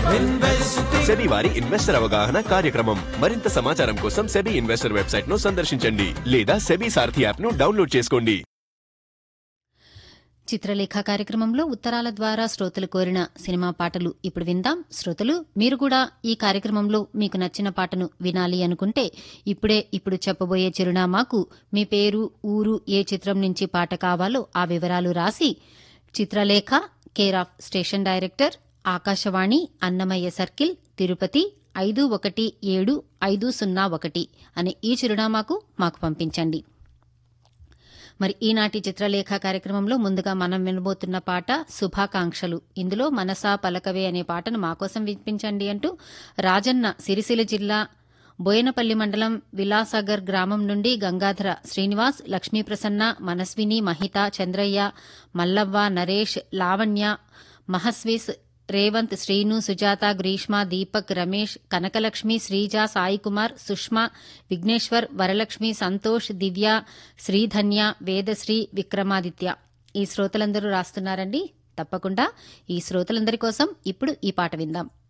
SEBI వారి investor అవగాహన కార్యక్రమం మరింత సమాచారం కోసం సెబీ ఇన్వెస్టర్ వెబ్సైట్ ను సందర్శించండి లేదా సెబీ సారథి యాప్ ను డౌన్లోడ్ చేసుకోండి చిత్రలేఖ కార్యక్రమంలో ఉత్తరాల ద్వారా శ్రోతలు కోరిన సినిమా పాటలు ఇప్పుడు విందాం శ్రోతలు మీరు కూడా ఈ కార్యక్రమంలో మీకు నచ్చిన పాటను వినాలి అనుకుంటే ఇప్పుడే ఇప్పుడు చెప్పబోయే చిరునామాకు మీ పేరు ఊరు ఏ చిత్రం నుంచి పాట కావాలో ఆ వివరాలు రాసి Chitralekha care of station director Akashvani Annamayya circle Tirupati ఐదు ఒకటి ఏడు ఐదు సున్నా ఒకటి అనే ఈ చిరునామాకు మాకు పంపించండి మరి ఈనాటి చిత్రలేఖ కార్యక్రమంలో ముందుగా మనం వినబోతున్న పాట శుభాకాంక్షలు ఇందులో మనసా పలకవే అనే పాటను మాకోసం వినిపించండి అంటూ రాజన్న సిరిసిల్ల జిల్లా బోయనపల్లి మండలం విలాసాగర్ గ్రామం నుండి గంగాధర శ్రీనివాస్ లక్ష్మీప్రసన్న మనస్విని మహిత చంద్రయ్య మల్లవ్వ నరేష్ లావణ్య మహస్విస్ రేవంత్ శ్రీను సుజాత గ్రీష్మ దీపక్ రమేష్ కనకలక్ష్మి శ్రీజ సాయికుమార్ సుష్మా విఘ్నేశ్వర్ వరలక్ష్మి సంతోష్ దివ్య శ్రీధన్య వేదశ్రీ విక్రమాదిత్య ఈ శ్రోతలందరూ రాస్తున్నారండి తప్పకుండా ఈ శ్రోతలందరి కోసం ఇప్పుడు ఈ పాట విందాం